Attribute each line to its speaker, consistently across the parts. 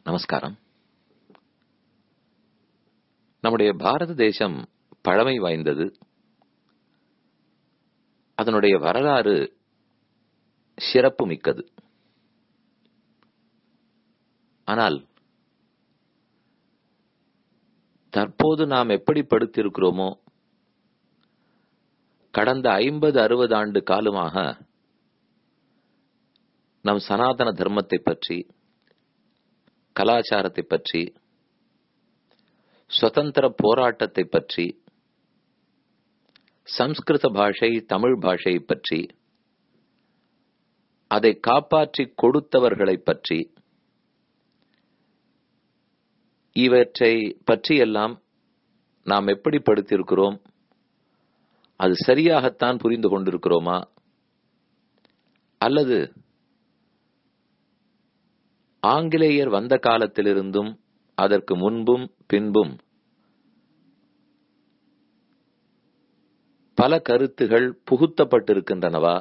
Speaker 1: நமஸ்காரம் நம்முடைய பாரத தேசம் பழமை வாய்ந்தது அதனுடைய வரலாறு சிறப்பு மிக்கது ஆனால் தற்போது நாம் எப்படி படுத்திருக்கிறோமோ கடந்த ஐம்பது அறுபது ஆண்டு காலமாக நம் சனாதன தர்மத்தை பற்றி கலாச்சாரத்தை பற்றி சுதந்திர போராட்டத்தை பற்றி சம்ஸ்கிருத பாஷை தமிழ் பாஷை பற்றி அதை காப்பாற்றி கொடுத்தவர்களை பற்றி இவற்றை பற்றியெல்லாம் நாம் எப்படி படுத்திருக்கிறோம் அது சரியாகத்தான் புரிந்து கொண்டிருக்கிறோமா அல்லது ஆங்கிலேயர் வந்த காலத்திலிருந்தும் அதற்கு முன்பும் பின்பும் பல கருத்துகள் புகுத்தப்பட்டிருக்கின்றனவா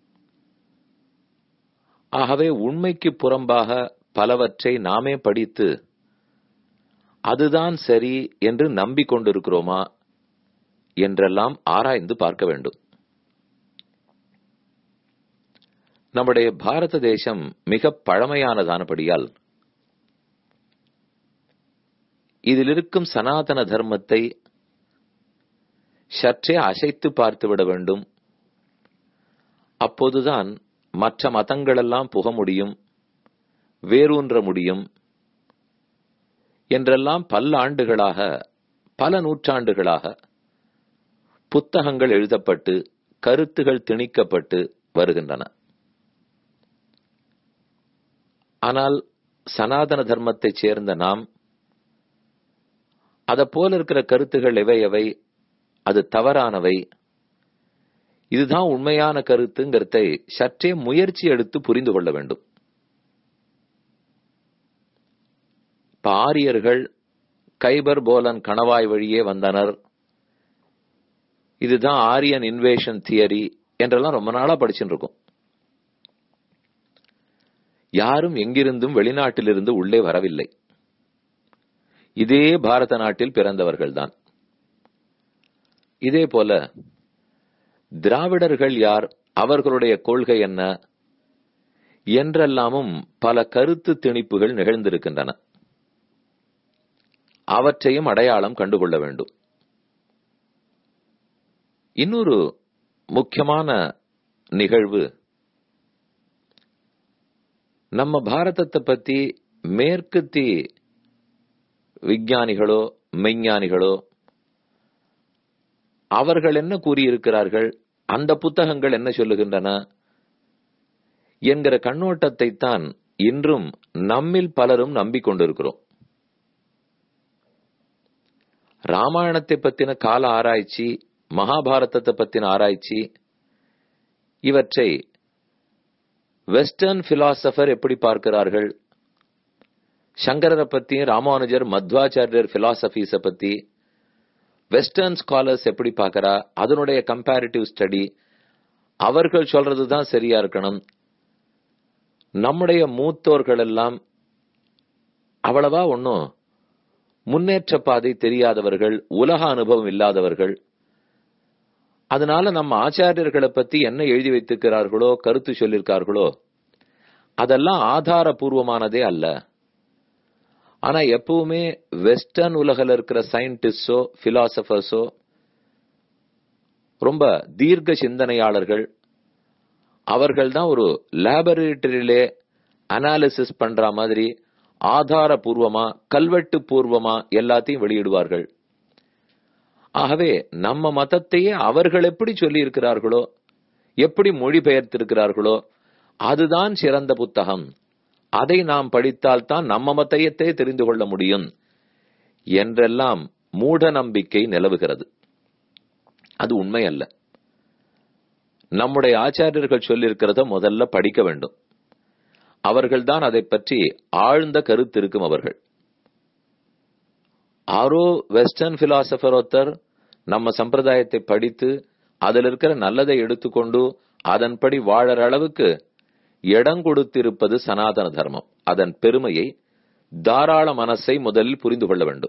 Speaker 1: ஆகவே உண்மைக்கு புறம்பாக பலவற்றை நாமே படித்து அதுதான் சரி என்று நம்பிக்கொண்டிருக்கிறோமா என்றெல்லாம் ஆராய்ந்து பார்க்க வேண்டும் நம்முடைய பாரத தேசம் மிக பழமையானதானபடியால் இதில் இருக்கும் சனாதன தர்மத்தை சற்றே அசைத்து பார்த்துவிட வேண்டும் அப்போதுதான் மற்ற மதங்களெல்லாம் புக முடியும் வேரூன்ற முடியும் என்றெல்லாம் பல ஆண்டுகளாக பல நூற்றாண்டுகளாக புத்தகங்கள் எழுதப்பட்டு கருத்துகள் திணிக்கப்பட்டு வருகின்றன ஆனால் சனாதன தர்மத்தைச் சேர்ந்த நாம் அதை போல இருக்கிற கருத்துகள் எவை எவை அது தவறானவை இதுதான் உண்மையான கருத்துங்கிறதை சற்றே முயற்சி எடுத்து புரிந்து கொள்ள வேண்டும் இப்ப ஆரியர்கள் கைபர் போலன் கணவாய் வழியே வந்தனர் இதுதான் ஆரியன் இன்வேஷன் தியரி என்றெல்லாம் ரொம்ப நாளா படிச்சுட்டு இருக்கோம் யாரும் எங்கிருந்தும் வெளிநாட்டிலிருந்து உள்ளே வரவில்லை இதே பாரத நாட்டில் பிறந்தவர்கள்தான் இதே போல திராவிடர்கள் யார் அவர்களுடைய கொள்கை என்ன என்றெல்லாமும் பல கருத்து திணிப்புகள் நிகழ்ந்திருக்கின்றன அவற்றையும் அடையாளம் கண்டுகொள்ள வேண்டும் இன்னொரு முக்கியமான நிகழ்வு நம்ம பாரதத்தை பத்தி மேற்கத்தி விஞ்ஞானிகளோ மெஞ்ஞானிகளோ அவர்கள் என்ன கூறியிருக்கிறார்கள் அந்த புத்தகங்கள் என்ன சொல்லுகின்றன என்கிற கண்ணோட்டத்தை தான் இன்றும் நம்மில் பலரும் நம்பிக்கொண்டிருக்கிறோம் ராமாயணத்தை பத்தின கால ஆராய்ச்சி மகாபாரதத்தை பத்தின ஆராய்ச்சி இவற்றை வெஸ்டர்ன் பிலாசபர் எப்படி பார்க்கிறார்கள் சங்கரரை பத்தி ராமானுஜர் மத்வாச்சாரியர் பிலாசபிஸ பத்தி வெஸ்டர்ன் ஸ்காலர்ஸ் எப்படி பார்க்கறா அதனுடைய கம்பேரிட்டிவ் ஸ்டடி அவர்கள் சொல்றதுதான் சரியா இருக்கணும் நம்முடைய மூத்தோர்கள் எல்லாம் அவ்வளவா ஒன்னும் முன்னேற்ற பாதை தெரியாதவர்கள் உலக அனுபவம் இல்லாதவர்கள் அதனால நம்ம ஆச்சாரியர்களை பத்தி என்ன எழுதி வைத்திருக்கிறார்களோ கருத்து சொல்லியிருக்கார்களோ அதெல்லாம் ஆதாரபூர்வமானதே அல்ல ஆனா எப்பவுமே வெஸ்டர்ன் உலகில் இருக்கிற சயின்டிஸ்டோ பிலாசபர்ஸோ ரொம்ப தீர்க்க சிந்தனையாளர்கள் அவர்கள் தான் ஒரு லேபரேட்டரியிலே அனாலிசிஸ் பண்ற மாதிரி ஆதாரபூர்வமா கல்வெட்டு பூர்வமா எல்லாத்தையும் வெளியிடுவார்கள் ஆகவே நம்ம மதத்தையே அவர்கள் எப்படி சொல்லி இருக்கிறார்களோ எப்படி மொழிபெயர்த்திருக்கிறார்களோ அதுதான் சிறந்த புத்தகம் அதை நாம் படித்தால் தான் நம்ம மத்தையத்தை தெரிந்து கொள்ள முடியும் என்றெல்லாம் மூட நம்பிக்கை நிலவுகிறது அது உண்மை அல்ல நம்முடைய ஆச்சாரியர்கள் சொல்லியிருக்கிறத முதல்ல படிக்க வேண்டும் அவர்கள்தான் அதை பற்றி ஆழ்ந்த கருத்து இருக்கும் அவர்கள் ஆரோ வெஸ்டர்ன் பிலாசபர் ஒருத்தர் நம்ம சம்பிரதாயத்தை படித்து அதில் இருக்கிற நல்லதை எடுத்துக்கொண்டு அதன்படி வாழற அளவுக்கு இடம் கொடுத்திருப்பது சனாதன தர்மம் அதன் பெருமையை தாராள மனசை முதலில் புரிந்து கொள்ள வேண்டும்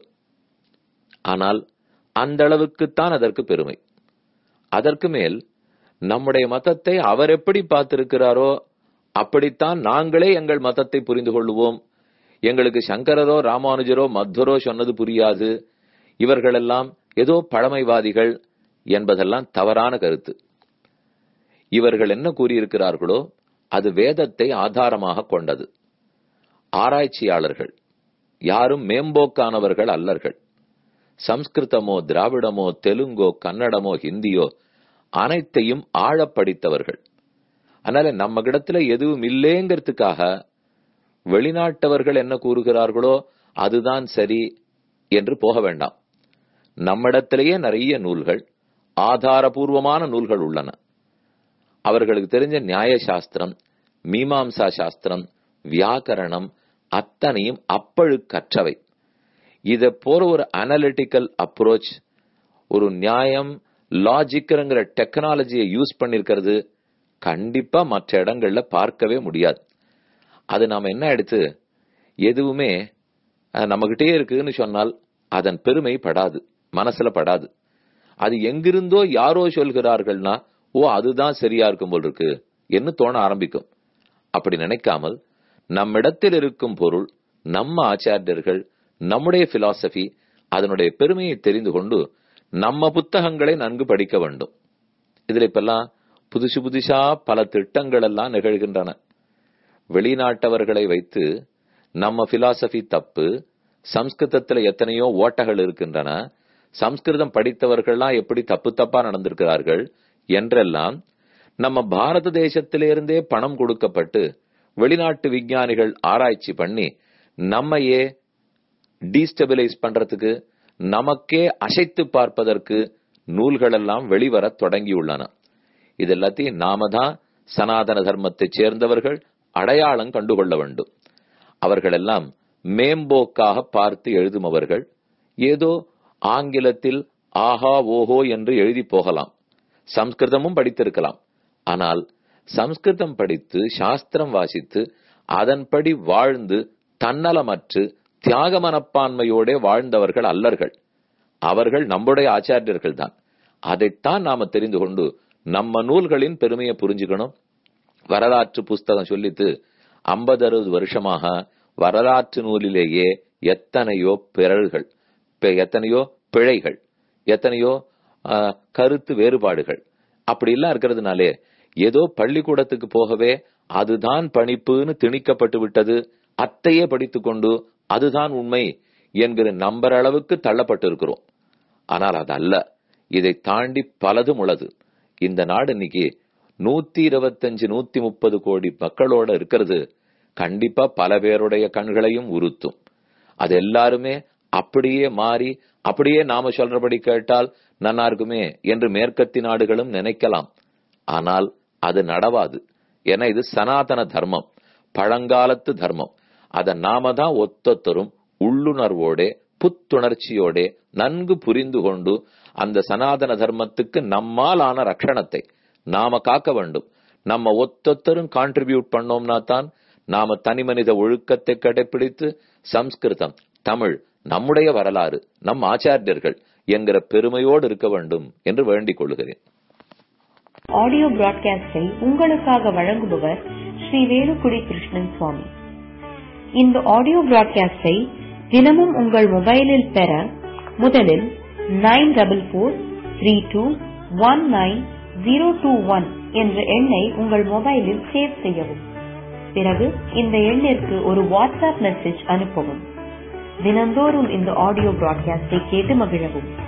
Speaker 1: ஆனால் அந்த அளவுக்குத்தான் அதற்கு பெருமை அதற்கு மேல் நம்முடைய மதத்தை அவர் எப்படி பார்த்திருக்கிறாரோ அப்படித்தான் நாங்களே எங்கள் மதத்தை புரிந்து கொள்வோம் எங்களுக்கு சங்கரரோ ராமானுஜரோ மத்வரோ சொன்னது புரியாது இவர்களெல்லாம் ஏதோ பழமைவாதிகள் என்பதெல்லாம் தவறான கருத்து இவர்கள் என்ன கூறியிருக்கிறார்களோ அது வேதத்தை ஆதாரமாக கொண்டது ஆராய்ச்சியாளர்கள் யாரும் மேம்போக்கானவர்கள் அல்லர்கள் சம்ஸ்கிருதமோ திராவிடமோ தெலுங்கோ கன்னடமோ ஹிந்தியோ அனைத்தையும் ஆழ படித்தவர்கள் அதனால நம்ம கிடத்துல எதுவும் இல்லேங்கிறதுக்காக வெளிநாட்டவர்கள் என்ன கூறுகிறார்களோ அதுதான் சரி என்று போக வேண்டாம் நம்மிடத்திலேயே நிறைய நூல்கள் ஆதாரபூர்வமான நூல்கள் உள்ளன அவர்களுக்கு தெரிஞ்ச நியாய சாஸ்திரம் மீமாம்சா சாஸ்திரம் வியாக்கரணம் அத்தனையும் அப்பழுக்கற்றவை இத போற ஒரு அனலிட்டிக்கல் அப்ரோச் ஒரு நியாயம் லாஜிக்ங்கிற டெக்னாலஜியை யூஸ் பண்ணிருக்கிறது கண்டிப்பா மற்ற இடங்கள்ல பார்க்கவே முடியாது அது நாம என்ன எடுத்து எதுவுமே நம்மகிட்டே இருக்குன்னு சொன்னால் அதன் பெருமை படாது மனசுல படாது அது எங்கிருந்தோ யாரோ சொல்கிறார்கள்னா ஓ அதுதான் சரியா இருக்கும் போல் இருக்கு என்று தோண ஆரம்பிக்கும் அப்படி நினைக்காமல் நம்மிடத்தில் இருக்கும் பொருள் நம்ம ஆச்சாரியர்கள் நம்முடைய பிலாசபி அதனுடைய பெருமையை தெரிந்து கொண்டு நம்ம புத்தகங்களை நன்கு படிக்க வேண்டும் இதுல இப்பெல்லாம் புதுசு புதுசா பல திட்டங்கள் எல்லாம் நிகழ்கின்றன வெளிநாட்டவர்களை வைத்து நம்ம பிலாசபி தப்பு சம்ஸ்கிருதத்துல எத்தனையோ ஓட்டகள் இருக்கின்றன சம்ஸ்கிருதம் படித்தவர்கள்லாம் எப்படி தப்பு தப்பா நடந்திருக்கிறார்கள் என்றெல்லாம் நம்ம பாரத தேசத்திலிருந்தே பணம் கொடுக்கப்பட்டு வெளிநாட்டு விஞ்ஞானிகள் ஆராய்ச்சி பண்ணி நம்மையே டீஸ்டபிளைஸ் பண்றதுக்கு நமக்கே அசைத்து பார்ப்பதற்கு நூல்கள் எல்லாம் வெளிவரத் தொடங்கியுள்ளன இது எல்லாத்தையும் நாம தான் சனாதன தர்மத்தைச் சேர்ந்தவர்கள் அடையாளம் கண்டுகொள்ள வேண்டும் அவர்களெல்லாம் மேம்போக்காக பார்த்து எழுதுமவர்கள் ஏதோ ஆங்கிலத்தில் ஆஹா ஓஹோ என்று எழுதி போகலாம் சம்ஸ்கிருதமும் படித்திருக்கலாம் ஆனால் சம்ஸ்கிருதம் படித்து சாஸ்திரம் வாசித்து அதன்படி வாழ்ந்து தன்னலமற்று தியாக மனப்பான்மையோட வாழ்ந்தவர்கள் அல்லர்கள் அவர்கள் நம்முடைய ஆச்சாரியர்கள் தான் அதைத்தான் நாம தெரிந்து கொண்டு நம்ம நூல்களின் பெருமையை புரிஞ்சுக்கணும் வரலாற்று புஸ்தகம் சொல்லித்து ஐம்பது அறுபது வருஷமாக வரலாற்று நூலிலேயே எத்தனையோ பிறழ்கள் எத்தனையோ பிழைகள் எத்தனையோ கருத்து வேறுபாடுகள் அப்படி எல்லாம் இருக்கிறதுனாலே ஏதோ பள்ளிக்கூடத்துக்கு போகவே அதுதான் பணிப்புன்னு திணிக்கப்பட்டு விட்டது அத்தையே படித்துக் கொண்டு அதுதான் உண்மை என்கிற நம்பர் அளவுக்கு தள்ளப்பட்டு இருக்கிறோம் ஆனால் அது அல்ல இதை தாண்டி பலதும் உள்ளது இந்த நாடு இன்னைக்கு நூத்தி இருபத்தஞ்சு நூத்தி முப்பது கோடி மக்களோட இருக்கிறது கண்டிப்பா பல பேருடைய கண்களையும் உறுத்தும் அது எல்லாருமே அப்படியே மாறி அப்படியே நாம சொல்றபடி கேட்டால் நன்னா இருக்குமே என்று மேற்கத்தி நாடுகளும் நினைக்கலாம் ஆனால் அது நடவாது ஏன்னா இது சனாதன தர்மம் பழங்காலத்து தர்மம் அத நாம தான் ஒத்தொத்தரும் உள்ளுணர்வோட புத்துணர்ச்சியோட நன்கு புரிந்து கொண்டு அந்த சனாதன தர்மத்துக்கு நம்மால் ஆன ரட்சணத்தை நாம காக்க வேண்டும் நம்ம ஒத்தொத்தரும் கான்ட்ரிபியூட் பண்ணோம்னா தான் நாம தனி மனித ஒழுக்கத்தை கடைபிடித்து சம்ஸ்கிருதம் தமிழ் நம்முடைய வரலாறு நம் ஆச்சாரியர்கள் என்கிற பெருமையோடு இருக்க வேண்டும் என்று வேண்டிக் கொள்கிறேன்
Speaker 2: ஆடியோ பிராட்காஸ்டை உங்களுக்காக வழங்குபவர் ஸ்ரீ வேலுக்குடி கிருஷ்ணன் சுவாமி இந்த ஆடியோ பிராட்காஸ்டை தினமும் உங்கள் மொபைலில் பெற முதலில் nine double four three two one nine zero two one என்ற எண்ணை உங்கள் மொபைலில் சேவ் செய்யவும் பிறகு இந்த எண்ணிற்கு ஒரு வாட்ஸ்அப் மெசேஜ் அனுப்பவும் தினந்தோறும் இந்த ஆடியோ பிராட்காஸ்டை கேட்டு மகிழவும்